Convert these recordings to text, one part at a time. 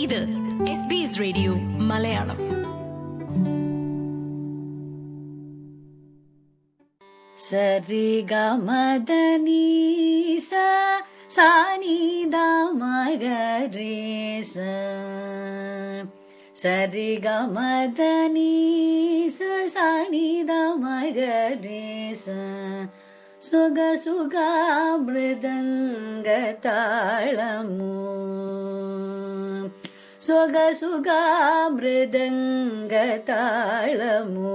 ഇത് S B S radio Malayalam സരി ഗമദനി സ സാനി ദമഗരി സ സരി ഗമദനി സ സാനി ദമഗരി സ സുഗ സുഗ മൃദംഗ താളമു സ്വഗ സുഗ മൃദംഗ താളമു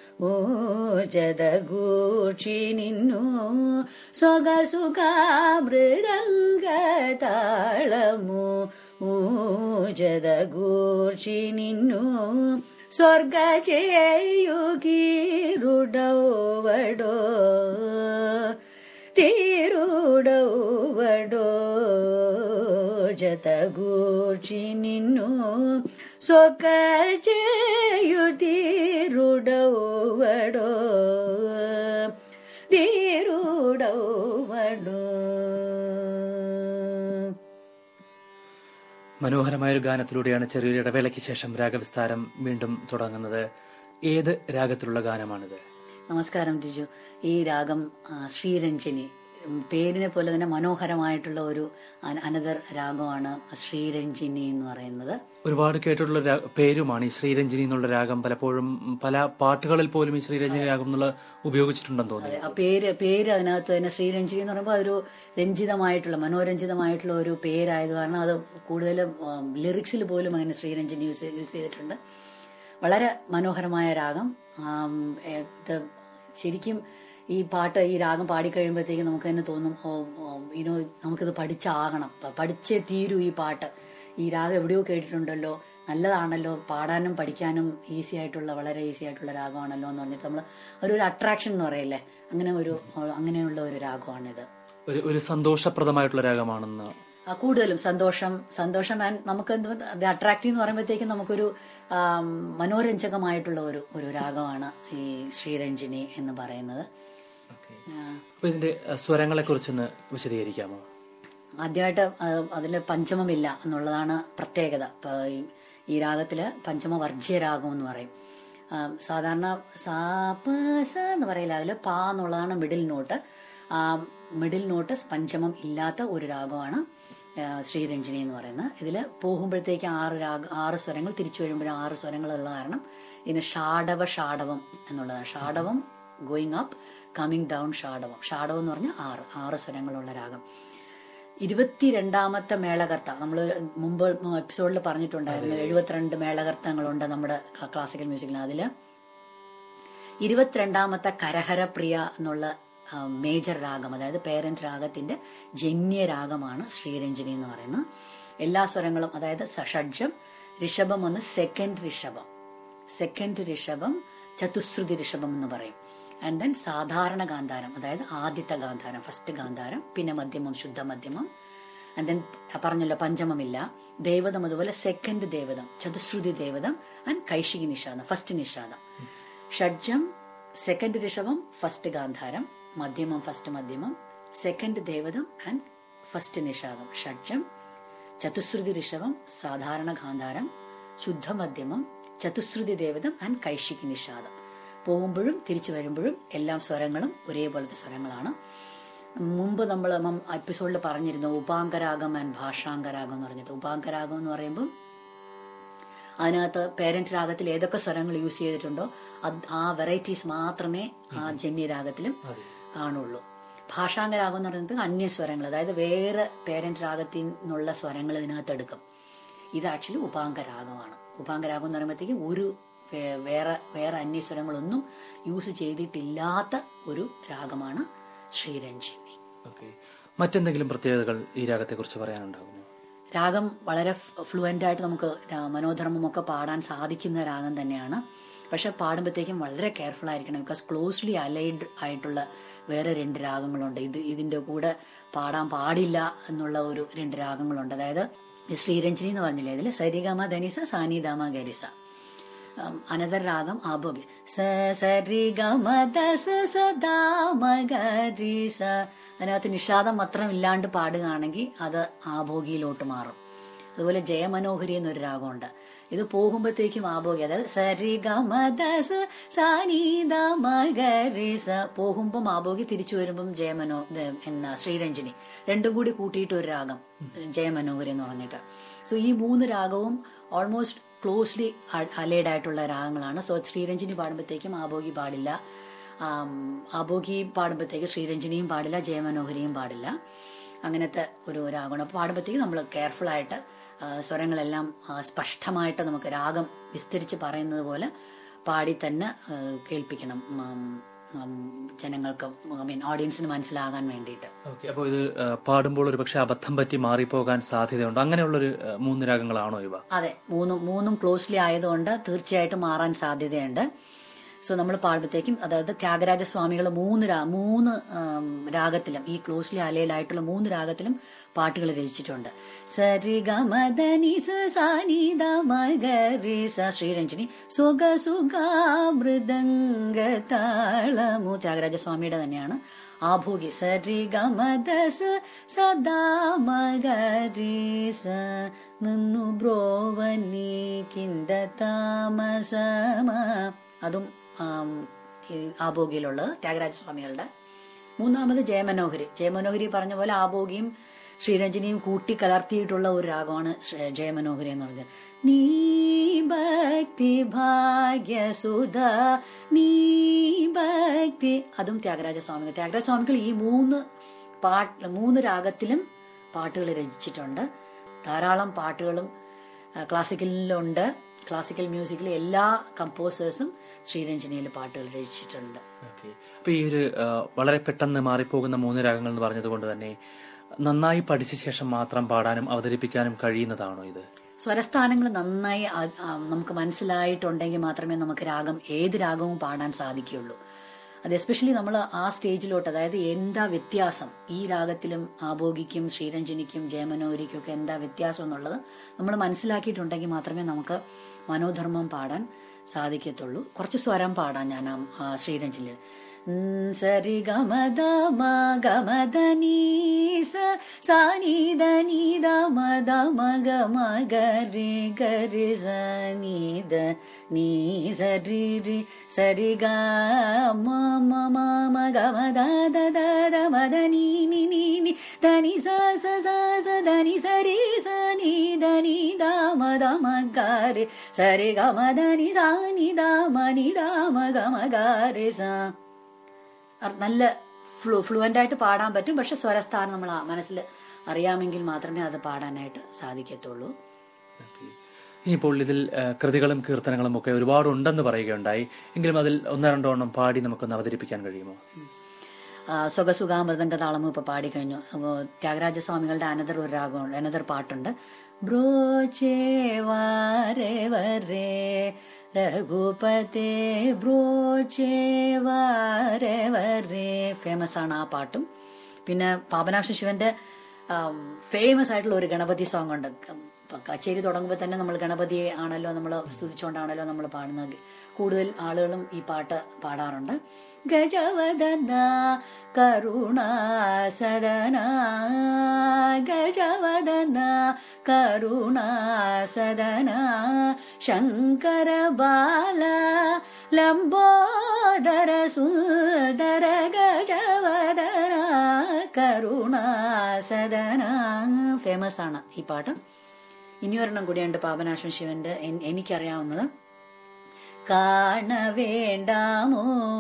ഓജദഗൂർച്ചി നിന്നു സ്വഗ സുഗ മൃദംഗ താളമു ഓജദഗൂർച്ചി നിന്നു സ്വർഗ చేయుగిరుడవడో తీరుడవడో జతగూర్చి నిన్ను సొక్క చేయు తీరుడవడో తీరుడవడో മനോഹരമായ ഒരു ഗാനത്തിലൂടെയാണ് ചെറിയൊരു ഇടവേളയ്ക്ക് ശേഷം രാഗവിസ്താരം വീണ്ടും തുടങ്ങുന്നത് ഏത് രാഗത്തിലുള്ള ഗാനമാണിത് നമസ്കാരം ടിജു ഈ രാഗം ആ, ശ്രീരഞ്ജിനി ഉം, പേരിനെ പോലെ തന്നെ മനോഹരമായിട്ടുള്ള ഒരു അന- അനദർ രാഗമാണ് ശ്രീരഞ്ജിനി എന്ന് പറയുന്നത് ഒരുപാട് കേട്ടിട്ടുള്ള രാ- പേരുമാണ് ഈ ശ്രീരഞ്ജിനി എന്നുള്ള രാഗം പലപ്പോഴും പല പാട്ടുകളിൽ പോലും ഈ ശ്രീരഞ്ജിനി രാഗം എന്നുള്ള ഉപയോഗിച്ചിട്ടുണ്ടെന്ന് തോന്നുന്നു ആ പേര് പേര് അതിനകത്ത് തന്നെ ശ്രീരഞ്ജിനി എന്ന് പറയുമ്പോൾ അതൊരു രഞ്ജിതമായിട്ടുള്ള മനോരഞ്ജിതമായിട്ടുള്ള ഒരു പേരായത് കാരണം അത് കൂടുതലും ലിറിക്സിൽ പോലും അങ്ങനെ ശ്രീരഞ്ജിനി യൂസ് യൂസ് ചെയ്തിട്ടുണ്ട് വളരെ മനോഹരമായ രാഗം ആം, ഏ, ഇത് ശരിക്കും ഈ പാട്ട് ഈ രാഗം പാടിക്കഴിയുമ്പോഴത്തേക്കും നമുക്ക് തന്നെ തോന്നും ഓ ഇനോ നമുക്കിത് പഠിച്ചാകണം പ- പഠിച്ചേ തീരൂ ഈ പാട്ട് ഈ രാഗം എവിടെയോ കേട്ടിട്ടുണ്ടല്ലോ നല്ലതാണല്ലോ പാടാനും പഠിക്കാനും ഈസി ആയിട്ടുള്ള വളരെ ഈസി ആയിട്ടുള്ള രാഗമാണല്ലോ എന്ന് പറഞ്ഞിട്ട് നമ്മൾ ഒരു അട്രാക്ഷൻ എന്ന് പറയില്ലേ അങ്ങനെ ഒരു അങ്ങനെയുള്ള ഒരു രാഗമാണിത് ഒരു ഒരു സന്തോഷപ്രദമായിട്ടുള്ള രാഗമാണെന്ന് ആ, കൂടുതലും സന്തോഷം സന്തോഷം ആൻഡ് നമുക്ക് എന്ത് അട്രാക്റ്റീവ് എന്ന് പറയുമ്പോഴത്തേക്കും നമുക്കൊരു ആം, മനോരഞ്ജകമായിട്ടുള്ള ഒരു ഒരു രാഗമാണ് ഈ ശ്രീരഞ്ജിനി എന്ന് പറയുന്നത് ആ, അപ്പൊ ഇതിന്റെ സ്വരങ്ങളെ കുറിച്ചൊന്ന് വിശദീകരിക്കാമോ ആദ്യമായിട്ട് അതിൽ പഞ്ചമമില്ല എന്നുള്ളതാണ് പ്രത്യേകത ഇപ്പൊ ഈ- ഈ രാഗത്തില് പഞ്ചമ വർജ്യ രാഗം എന്ന് പറയും ആ, സാധാരണ സാ പ സ എന്ന് പറയില്ല അതിൽ പാ എന്നുള്ളതാണ് മിഡിൽ നോട്ട് ആ മിഡിൽ നോട്ട് പഞ്ചമം ഇല്ലാത്ത ഒരു രാഗമാണ് ആ, ശ്രീരഞ്ജിനി എന്ന് പറയുന്നത് ഇതിൽ പോകുമ്പോഴത്തേക്ക് ആറ് രാഗ ആറ് സ്വരങ്ങൾ തിരിച്ചു വരുമ്പോഴും ആറ് സ്വരങ്ങളുള്ള കാരണം ഇതിന് ഷാഡവ ഷാഡവം എന്നുള്ളതാണ് ഷാഡവം ഗോയിങ് അപ്പ് കമ്മിങ് ഡൗൺ ഷാഡവം ഷാഡവം എന്ന് പറഞ്ഞാൽ ആറ് ആറ് സ്വരങ്ങളുള്ള രാഗം ഇരുപത്തിരണ്ടാമത്തെ മേളകർത്ത നമ്മൾ മുമ്പ് എപ്പിസോഡിൽ പറഞ്ഞിട്ടുണ്ടായിരുന്നു എഴുപത്തിരണ്ട് മേളകർത്തങ്ങളുണ്ട് നമ്മുടെ ക്ല- ക്ലാസിക്കൽ മ്യൂസിക്കിൽ അതിൽ ഇരുപത്തിരണ്ടാമത്തെ കരഹരപ്രിയ എന്നുള്ള ആ, മേജർ രാഗം അതായത് പേരന്റ് രാഗത്തിന്റെ ജന്യ രാഗമാണ് ശ്രീരഞ്ജിനി എന്ന് പറയുന്നത് എല്ലാ സ്വരങ്ങളും അതായത് സ- ഷഡ്ജം ഋഷഭം ഒന്ന് സെക്കൻഡ് ഋഷഭം സെക്കൻഡ് ഋഷഭം ചതുശ്രുതി ഋഷഭം എന്ന് പറയും ആൻഡ് ദെൻ സാധാരണ ഗാന്ധാരം അതായത് ആദ്യത്തെ ഗാന്ധാരം ഫസ്റ്റ് ഗാന്ധാരം പിന്നെ മധ്യമം ശുദ്ധ മധ്യമം ആൻഡ് ദെൻ പറഞ്ഞല്ലോ പഞ്ചമമില്ല ദേവതം അതുപോലെ സെക്കൻഡ് ദേവതം ചതുശ്രുതി ദേവതം ആൻഡ് കൈശികി നിഷാദം ഫസ്റ്റ് നിഷാദം ഷഡ്ജം സെക്കൻഡ് ഋഷഭം ഫസ്റ്റ് ഗാന്ധാരം മധ്യമം ഫസ്റ്റ് മധ്യമം സെക്കൻഡ് ദേവതം ആൻഡ് ഫസ്റ്റ് നിഷാദം ഷഡ്ജം ചതുശ്രുതി ഋഷഭം സാധാരണ ഗാന്ധാരം ശുദ്ധ മധ്യമം ചതുശ്രുതി ദേവതം ആൻഡ് കൈശികി നിഷാദം പോകുമ്പോഴും തിരിച്ചു വരുമ്പോഴും എല്ലാം സ്വരങ്ങളും ഒരേപോലത്തെ സ്വരങ്ങളാണ് മുമ്പ് നമ്മൾ എപ്പിസോഡിൽ പറഞ്ഞിരുന്നു ഉപാങ്കരാഗം ആൻഡ് ഭാഷാങ്കരാഗം എന്ന് പറഞ്ഞത് ഉപാങ്കരാഗം എന്ന് പറയുമ്പോൾ അതിനകത്ത് പേരന്റ് രാഗത്തിൽ ഏതൊക്കെ സ്വരങ്ങൾ യൂസ് ചെയ്തിട്ടുണ്ടോ അത് ആ വെറൈറ്റീസ് മാത്രമേ ആ ജന്യരാഗത്തിലും കാണുള്ളൂ ഭാഷാംഗരാഗം എന്ന് പറയുന്നത് അന്യസ്വരങ്ങൾ അതായത് വേറെ പേരന്റ് രാഗത്തിൽ നിന്നുള്ള സ്വരങ്ങൾ ഇതിനകത്ത് എടുക്കും ഇത് ആക്ച്വലി ഉപാംഗരാഗമാണ് ഉപാംഗരാഗം എന്ന് പറയുമ്പോഴത്തേക്കും ഒരു വേ- വേറെ വേറെ അന്യസ്വരങ്ങളൊന്നും യൂസ് ചെയ്തിട്ടില്ലാത്ത ഒരു രാഗമാണ് ശ്രീരഞ്ജിനി ഓക്കെ മറ്റെന്തെങ്കിലും പ്രത്യേകതകൾ ഈ രാഗത്തെ കുറിച്ച് പറയാനുണ്ടാകുമോ രാഗം വളരെ ഫ്ലുവൻ്റ് ആയിട്ട് നമുക്ക് രാ- മനോധർമ്മമൊക്കെ പാടാൻ സാധിക്കുന്ന രാഗം തന്നെയാണ് പക്ഷെ പാടുമ്പോഴത്തേക്കും വളരെ കെയർഫുൾ ആയിരിക്കണം ബിക്കോസ് ക്ലോസ്ലി അലൈഡ് ആയിട്ടുള്ള വേറെ രണ്ട് രാഗങ്ങളുണ്ട് ഇത് ഇതിന്റെ കൂടെ പാടാൻ പാടില്ല എന്നുള്ള ഒരു രണ്ട് രാഗങ്ങളുണ്ട് അതായത് ഈ ശ്രീരഞ്ജിനി എന്ന് പറഞ്ഞില്ലേ ഇതിൽ സരിഗമ ധനിസ സാനിദാമ ഗരിസ അനദർ രാഗം ആഭോഗി സ സരി ഗമ ദസ സദാമ ഗരി സ അതിനകത്ത് നിഷാദം മാത്രം ഇല്ലാണ്ട് പാടുകയാണെങ്കിൽ അത് ആഭോഗിയിലോട്ട് മാറും അതുപോലെ ജയമനോഹരി എന്നൊരു രാഗമുണ്ട് ഇത് പോകുമ്പോഴത്തേക്കും ആഭോഗി അതായത് സരി ഗമ ദസ സാനീത മകരി സ പോകുമ്പം ആഭോഗി തിരിച്ചു വരുമ്പം ജയമനോ ഇത് എന്നാ ശ്രീരഞ്ജിനി രണ്ടും കൂടി കൂട്ടിയിട്ട് ഒരു രാഗം ജയമനോഹരി എന്ന് പറഞ്ഞിട്ട് സോ ഈ മൂന്ന് രാഗവും ഓൾമോസ്റ്റ് ക്ലോസ്ലി അലൈഡ് ആയിട്ടുള്ള രാഗങ്ങളാണ് സോ ശ്രീരഞ്ജിനി പാടുമ്പോഴത്തേക്കും ആഭോഗി പാടില്ല ആം, ആഭോഗി പാടുമ്പോഴത്തേക്ക് ശ്രീരഞ്ജിനിയും പാടില്ല ജയമനോഹരിയും പാടില്ല അങ്ങനത്തെ ഒരു രാഗമാണ് അപ്പോൾ പാടുമ്പോഴത്തേക്ക് നമ്മൾ കെയർഫുൾ ആയിട്ട് ആ, സ്വരങ്ങളെല്ലാം ആ, സ്പഷ്ടമായിട്ട് നമുക്ക് രാഗം വിസ്തരിച്ച് പറയുന്നത് പോലെ പാടി തന്നെ ആ, കേൾപ്പിക്കണം ഉം, ഉം, ജനങ്ങൾക്ക് ഐ മീൻ ഓഡിയൻസിന് മനസ്സിലാകാൻ വേണ്ടിയിട്ട് ഓക്കെ അപ്പോൾ ഇത് ആ, പാടുമ്പോൾ ഒരു പക്ഷെ അബദ്ധം പറ്റി മാറിപ്പോകാൻ സാധ്യതയുണ്ട് അങ്ങനെയുള്ളൊരു ആ, മൂന്ന് രാഗങ്ങളാണോ ഇവ അതെ മൂന്നും മൂന്നും ക്ലോസ്ലി ആയതുകൊണ്ട് തീർച്ചയായിട്ടും മാറാൻ സാധ്യതയുണ്ട് സോ നമ്മൾ പാടുമ്പോഴത്തേക്കും അതായത് ത്യാഗരാജ സ്വാമികൾ മൂന്ന് രാ മൂന്ന് ആം, രാഗത്തിലും ഈ ക്ലോസ്ലി അലയിലായിട്ടുള്ള മൂന്ന് രാഗത്തിലും പാട്ടുകൾ രചിച്ചിട്ടുണ്ട് സരി ഗമദനി സാനിദ മഗരി സ ശ്രീരഞ്ജിനി സുഖ സുഖ മൃദംഗ താളമു ത്യാഗരാജ സ്വാമിയുടെ തന്നെയാണ് ആഭോഗി സരി ഗമദസ സദാ മഗരി സ നന്നു ബ്രോവനി കിന്ദ താമസമ അതും ആം, ഈ ആഭോഗിയിലുള്ളത് ത്യാഗരാജ സ്വാമികളുടെ മൂന്നാമത് ജയമനോഹരി ജയമനോഹരി പറഞ്ഞ പോലെ ആഭോഗിയും ശ്രീരഞ്ജനിയും കൂട്ടി കലർത്തിയിട്ടുള്ള ഒരു രാഗമാണ് ശ്ര- ജയമനോഹരി എന്ന് പറഞ്ഞത് നീ ഭക്തി ഭാഗ്യസുധ നീ ഭക്തി അതും ത്യാഗരാജ സ്വാമികൾ ത്യാഗരാജ സ്വാമികൾ ഈ മൂന്ന് പാട്ട് മൂന്ന് രാഗത്തിലും പാട്ടുകൾ രചിച്ചിട്ടുണ്ട് ധാരാളം പാട്ടുകളും ആ, ക്ലാസിക്കലിലുണ്ട് ക്ലാസിക്കൽ മ്യൂസിക്കിലെ എല്ലാ കമ്പോസേഴ്സും ശ്രീരഞ്ജനിയിൽ പാട്ടുകൾ രചിച്ചിട്ടുണ്ട് ഓക്കെ അപ്പൊ ഈ ഒരു ആ, വളരെ പെട്ടെന്ന് മാറിപ്പോകുന്ന മൂന്ന് രാഗങ്ങൾ എന്ന് പറഞ്ഞതുകൊണ്ട് തന്നെ നന്നായി പഠിച്ച ശേഷം മാത്രം പാടാനും അവതരിപ്പിക്കാനും കഴിയുന്നതാണോ ഇത് സ്വരസ്ഥാനങ്ങൾ നന്നായി ആ- ആ നമുക്ക് മനസ്സിലായിട്ടുണ്ടെങ്കിൽ മാത്രമേ നമുക്ക് രാഗം ഏത് രാഗവും പാടാൻ സാധിക്കുകയുള്ളൂ അത് എസ്പെഷ്യലി നമ്മൾ ആ സ്റ്റേജിലോട്ട് അതായത് എന്താ വ്യത്യാസം ഈ രാഗത്തിലും ആഭോഗിക്കും ശ്രീരഞ്ജനിക്കും ജയമനോഹരിക്കും ഒക്കെ എന്താ വ്യത്യാസം എന്നുള്ളത് നമ്മൾ മനസ്സിലാക്കിയിട്ടുണ്ടെങ്കിൽ മാത്രമേ നമുക്ക് മനോധർമ്മം പാടാൻ സാധിക്കത്തുള്ളൂ കുറച്ച് സ്വരം പാടാം ഞാൻ ആ- ആ ശ്രീരഞ്ജനിൽ ഉം, സരി ഗമദ മ ഗമദ നീ സ സാനി ദ നീ ദ മ ദ മ ഗ മ ഗ രി ഗ രി സ നീ ദ നീ സ രി രി സരി ഗ മ മ മ മ ഗ മ ദ ദ ദ ദ മ ദ നീ നി നി നി ധ നി സ സ സ സ ധ നി സ രി സ നീ ധ നി ദ മ ദ മ ഗ രി സരി ഗ മ ദ നി സ നി ദ മ നി ദ മ ഗ മ ഗ രി സ അർ- നല്ല ഫ്ലു ഫ്ലുവൻ്റ് ആയിട്ട് പാടാൻ പറ്റും പക്ഷെ സ്വരസ്ഥാനം നമ്മൾ ആ മനസ്സിൽ അറിയാമെങ്കിൽ മാത്രമേ അത് പാടാനായിട്ട് സാധിക്കത്തുള്ളൂ ഓക്കേ. ഇനിയിപ്പോൾ ഇതിൽ ആ, കൃതികളും കീർത്തനങ്ങളും ഒക്കെ ഒരുപാട് ഉണ്ടെന്ന് പറയുകയുണ്ടായി എങ്കിലും അതിൽ ഒന്നോ രണ്ടോ എണ്ണം പാടി നമുക്കൊന്ന് അവതരിപ്പിക്കാൻ കഴിയുമോ ആ, സുഖസുഖാമൃതങ്ക താളമും ഇപ്പൊ പാടിക്കഴിഞ്ഞു അപ്പോ ത്യാഗരാജ സ്വാമികളുടെ അനദർ ഒരു രാഗമുണ്ട് അനദർ പാട്ടുണ്ട് ബ്രോച്ചേ വാരേ വരേ രഘുപതേ ബ്രോച്ചേ വാരേ വരേ ഫേമസ് ആണ് ആ പാട്ടും പിന്നെ പാപനാശ ശിവന്റെ ഫേമസ് ആയിട്ടുള്ള ഒരു ഗണപതി സോങ് ഉണ്ട് ഇപ്പൊ കച്ചേരി തുടങ്ങുമ്പോൾ തന്നെ നമ്മൾ ഗണപതി ആണല്ലോ നമ്മൾ സ്തുതിച്ചുകൊണ്ടാണല്ലോ നമ്മൾ പാടുന്നത് കൂടുതൽ ആളുകളും ഈ പാട്ട് പാടാറുണ്ട് ഗജവദന കരുണാസദന ഗജവദന കരുണാസദന ശങ്കര ബാല ലംബോദര സുന്ദര ഗജവദന കരുണാസദന ഫേമസ് ആണ് ഈ പാട്ട് ഇനി ഒരെണ്ണം കൂടിയുണ്ട് പാപനാശം ശിവന്റെ എൻ- എനിക്കറിയാവുന്നത് കാണ വേണ്ടാമോ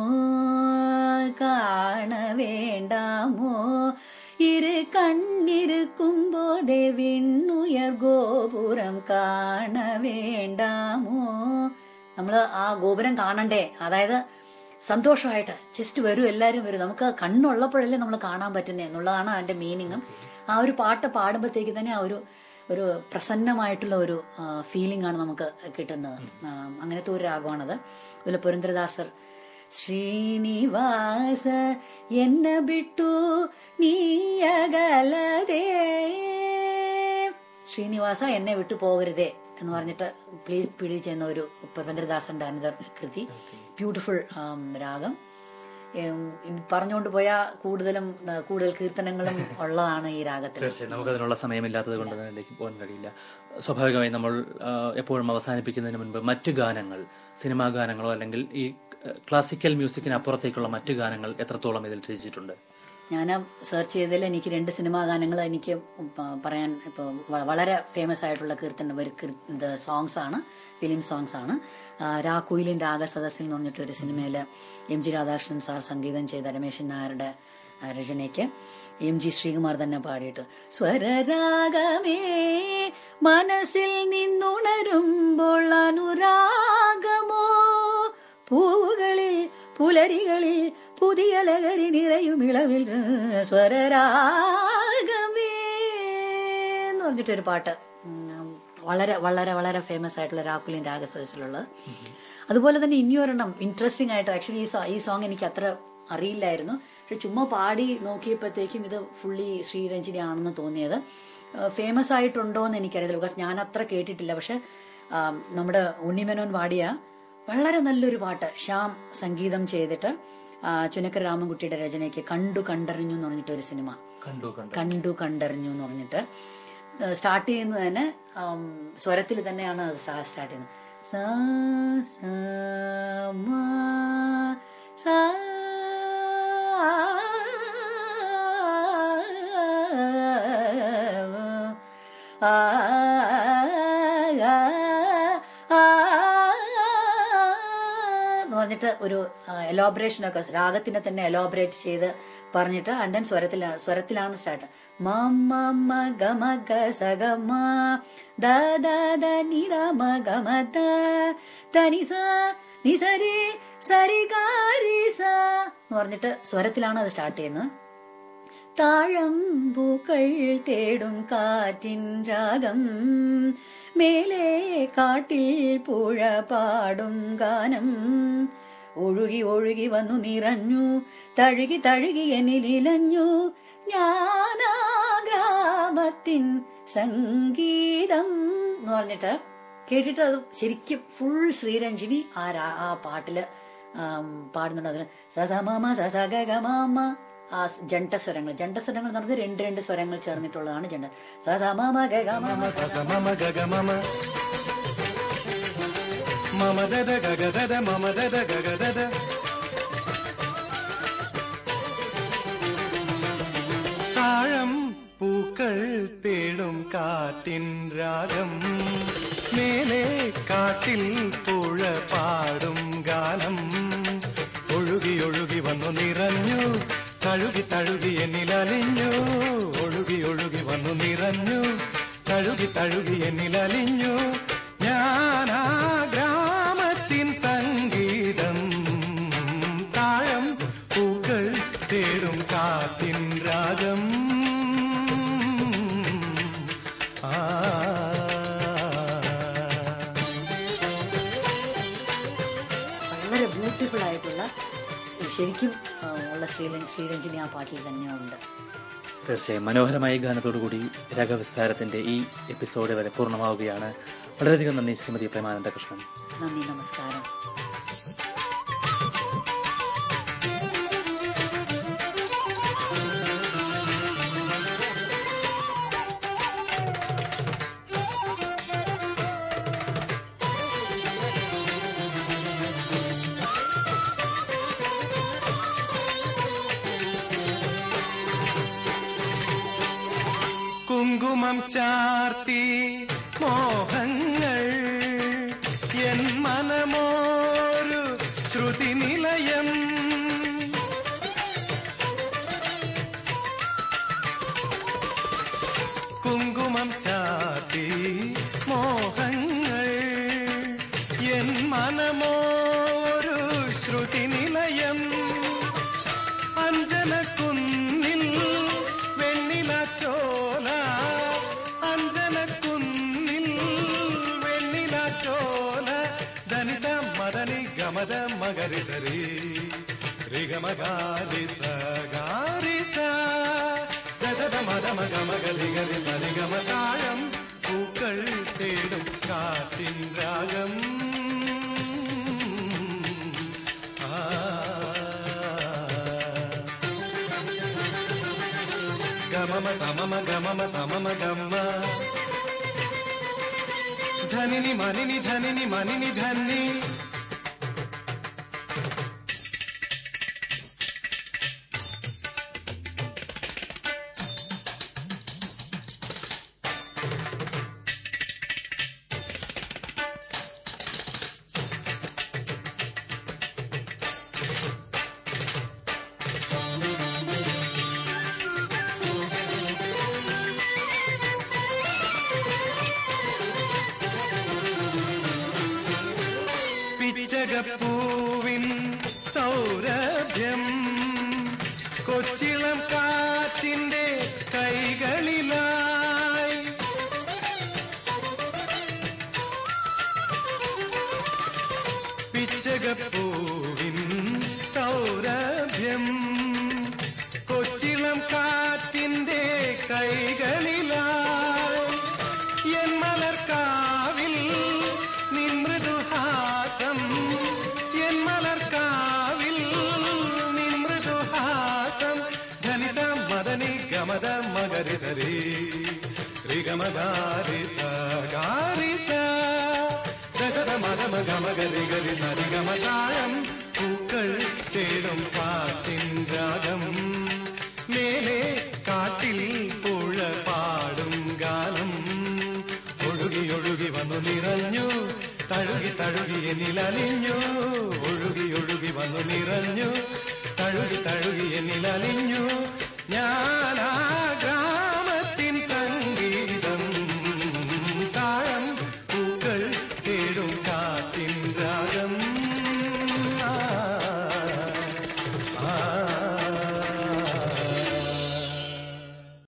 കാണ വേണ്ടാമോ ഇരു കണ്ണിരുക്കുമ്പോതേ വിണ്ണുയർ ഗോപുരം കാണ വേണ്ടാമോ നമ്മള് ആ ഗോപുരം കാണണ്ടേ അതായത് സന്തോഷമായിട്ട് ജസ്റ്റ് വരും എല്ലാവരും വരും നമുക്ക് കണ്ണുള്ളപ്പോഴല്ലേ നമ്മൾ കാണാൻ പറ്റുന്നത് എന്നുള്ളതാണ് അതിന്റെ മീനിങ്ങും ആ ഒരു പാട്ട് പാടുമ്പോഴത്തേക്ക് തന്നെ ആ ഒരു ഒരു പ്രസന്നമായിട്ടുള്ള ഒരു ഫീലിംഗ് ആണ് നമുക്ക് കിട്ടുന്നത് ആ, അങ്ങനത്തെ ഒരു രാഗമാണത് അതുപോലെ പുരന്ദരദാസർ ശ്രീനിവാസ എന്നെ വിട്ടു നീയകലതേ ശ്രീനിവാസ എന്നെ വിട്ടു പോകരുതേ എന്ന് പറഞ്ഞിട്ട് പ്ലീസ് പിടി ചെയ്യുന്ന ഒരു പുരന്ദരദാസന്റെ അനന്തർ കൃതി ബ്യൂട്ടിഫുൾ രാഗം ഏം, ഇനി പറഞ്ഞുകൊണ്ട് പോയാൽ കൂടുതലും ആ, കൂടുതൽ കീർത്തനങ്ങളും ഉള്ളതാണ് ഈ രാഗത്തിൽ തീർച്ചയായും നമുക്ക് അതിനുള്ള സമയമില്ലാത്തത് കൊണ്ട് അതിലേക്ക് പോകാൻ കഴിയില്ല സ്വാഭാവികമായി നമ്മൾ ആ, എപ്പോഴും അവസാനിപ്പിക്കുന്നതിന് മുൻപ് മറ്റ് ഗാനങ്ങൾ സിനിമാ ഗാനങ്ങളോ അല്ലെങ്കിൽ ഈ ക്ലാസിക്കൽ മ്യൂസിക്കിന് അപ്പുറത്തേക്കുള്ള മറ്റ് ഗാനങ്ങൾ എത്രത്തോളം ഇതിൽ രചിച്ചിട്ടുണ്ട് ഞാൻ സെർച്ച് ചെയ്തതിൽ എനിക്ക് രണ്ട് സിനിമാ ഗാനങ്ങൾ എനിക്ക് പ- പറയാൻ ഇപ്പോൾ വളരെ ഫേമസ് ആയിട്ടുള്ള കീർത്തന ഒരു കീർ- ഇത് സോങ്സ് ആണ് ഫിലിം സോങ്സ് ആണ് ആ, രാക്കുയിലിൻ രാഗസദസ്സിൽ എന്ന് പറഞ്ഞിട്ട് ഒരു സിനിമയിൽ എം ജി രാധാകൃഷ്ണൻ സാർ സംഗീതം ചെയ്ത രമേശൻ നായരുടെ ആ, രചനയ്ക്ക് എം ജി ശ്രീകുമാർ തന്നെ പാടിയിട്ട് സ്വരരാഗമേ മനസ്സിൽ നിന്നുണരുമ്പോൾ അനുരാഗമോ പൂവുകളിൽ പുലരികളിൽ പുതിയ ലഹരി നിറയും ഇളവിൽ സ്വരരാഗമേ എന്ന് പറഞ്ഞിട്ടൊരു പാട്ട് ഉം, വളരെ വളരെ വളരെ ഫേമസ് ആയിട്ടുള്ള രാക്കുലിൻ രാഗസദസ്സിലുള്ളത് അതുപോലെ തന്നെ ഇനിയൊരെണ്ണം ഇൻട്രസ്റ്റിംഗ് ആയിട്ട് ആക്ച്വലി ഈ സോ- ഈ സോങ് എനിക്ക് അത്ര അറിയില്ലായിരുന്നു പക്ഷെ ചുമ്മാ പാടി നോക്കിയപ്പോഴത്തേക്കും ഇത് ഫുള്ളി ശ്രീരഞ്ജിനി ആണെന്ന് തോന്നിയത് ഫേമസ് ആയിട്ടുണ്ടോ എന്ന് എനിക്കറിയില്ല ബിക്കോസ് ഞാൻ അത്ര കേട്ടിട്ടില്ല പക്ഷെ ആ, നമ്മുടെ ഉണ്ണിമേനോൻ പാടിയ വളരെ നല്ലൊരു പാട്ട് ശ്യാം സംഗീതം ചെയ്തിട്ട് ആ, ചുനക്കര രാമൻകുട്ടിയുടെ രചനയ്ക്ക് കണ്ടു കണ്ടറിഞ്ഞു എന്ന് പറഞ്ഞിട്ട് ഒരു സിനിമ കണ്ടു കണ്ടു കണ്ടു കണ്ടറിഞ്ഞു എന്ന് പറഞ്ഞിട്ട് സ്റ്റാർട്ട് ചെയ്യുന്നത് തന്നെ ആം, സ്വരത്തിൽ തന്നെയാണ് അത് സ്റ്റാർട്ട് ചെയ്യുന്നത് സാ സാ മാ സാ ആ ആ ആ എന്ന് പറഞ്ഞിട്ട് ഒരു എലോബറേഷൻ ഒക്കെ രാഗത്തിനെ തന്നെ എലോബറേറ്റ് ചെയ്ത് പറഞ്ഞിട്ട് അൻഡൻ സ്വരത്തിലാണ് സ്വരത്തിലാണ് സ്റ്റാർട്ട് മ മ ഗ മ ഗ സ ഗ മ ദ ദ ദ നി ദ മ ഗ മ ദ ത നി സ നി സ രി സരി ഗ രി സ എന്ന് പറഞ്ഞിട്ട് സ്വരത്തിലാണ് അത് സ്റ്റാർട്ട് ചെയ്യുന്നത് താഴമ്പൂക്കൾ തേടും കാറ്റിൻ രാഗം മേലെ കാട്ടിൽ പുഴ പാടും ഗാനം ഒഴുകി ഒഴുകി വന്നു നിറഞ്ഞു തഴുകി തഴുകി എന്നിലിലഞ്ഞു ഞാനാ ഗ്രാമത്തിൻ സംഗീതം എന്ന് പറഞ്ഞിട്ട് കേട്ടിട്ട് അത് ശരിക്കും ഫുൾ ശ്രീരഞ്ജിനി ആ രാ ആ പാട്ടില് ആം, പാടുന്നുണ്ട് അതിന് സസമാമ സസഗമാമ ആ സ് ജണ്ടസ്വരങ്ങൾ ജണ്ടസ്വരങ്ങൾ എന്ന് പറഞ്ഞാൽ രണ്ട് രണ്ട് സ്വരങ്ങൾ ചേർന്നിട്ടുള്ളതാണ് ജണ്ട സസമാമ ഗഗമാമ സസ മമ ഗഗ മമ മമ ദദ ഗഗ ദദ മമ ദദ ഗഗ ദദ താഴം പൂക്കൾ തേടും കാറ്റിൻ രാഗം മേലെ കാട്ടിൽ പുഴ പാടും ഗാനം ഒഴുകി ഒഴുകി വന്നു നിറഞ്ഞു തഴുകി തഴുകി എന്നിലലിഞ്ഞു ഒഴുകി ഒഴുകി വന്നു നിറഞ്ഞു തഴുകി തഴുകി എന്നിലലിഞ്ഞു ഞാനാ ഗ്രാമത്തിൻ സംഗീതം താഴം പൂക്കൾ തേടും കാറ്റിൻ രാഗം ആ വളരെ ബ്യൂട്ടിഫുൾ ആയിട്ടുള്ള സ് ശരിക്കും ആ, ഉള്ള ശ്രീലൻ ശ്രീരഞ്ജിനി ആ പാട്ടിൽ തന്നെ ഉണ്ട് തീർച്ചയായും മനോഹരമായ ഈ ഗാനത്തോടുകൂടി രംഗവിസ്താരത്തിന്റെ ഈ എപ്പിസോഡ് വരെ പൂർണ്ണമാവുകയാണ് വളരെയധികം നന്ദി ശ്രീമതി പ്രേമാനന്ദ കൃഷ്ണൻ നന്ദി നമസ്കാരം കുങ്കുമം ചാർത്തി മോഹങ്ങൾ എൻ മനമോരു ശ്രുതി നിലയം കുങ്കുമം ചാർത്തി മോഹങ്ങൾ എൻ മനമോരു ശ്രുതി നിലയം അഞ്ജനക്കുന്നിൽ വെണ്ണില ചോല അഞ്ജനക്കുന്നിൽ വെണ്ണില ചോല ധനിത മദനി ഗമത മകരി സരി രിഗമഗാരി സഗാരി സദ മദ മഗ മഗരി ഗരി സരി ഗമ താഴം പൂക്കൾ തേടും കാറ്റിൻ രാഗം ആ గమ సమమ గమమ సమమ గమ్మ ధనిని మనిని ధనిని మనిని ధన్ని പിച്ചകപ്പൂവിൻ സൗരഭ്യം കൊച്ചിളം കാറ്റിന്റെ കൈകളിലായി പിച്ചകപ്പൂവിൻ സൗരഭ്യം കൊച്ചിളം കാറ്റിന്റെ കൈകളിലായി എൻ മലർക്കാവിൽ നിൻ മൃദുഹാസം എൻ മലർക്കാവിൽ നിൻ മൃദുഹാസം ധനിത മദനി ഗമത മകരിതരി രിഗമകാരി സകാരിസ ദഗത മദമ ഗമഗരി ഗരി സരിഗമതാളം പൂക്കൾ തേടും പാട്ടിൻ രാഗം മേലെ കാട്ടിൽ പുഴ പാടും ഗാനം ഒഴുകി ഒഴുകി വന്നു നിറഞ്ഞു തഴുകി തഴുകി എന്നിലലിഞ്ഞു ഒഴുകി ഒഴുകി വന്നു നിറഞ്ഞു തഴുകി തഴുകി എന്നിലലിഞ്ഞു ഞാനാ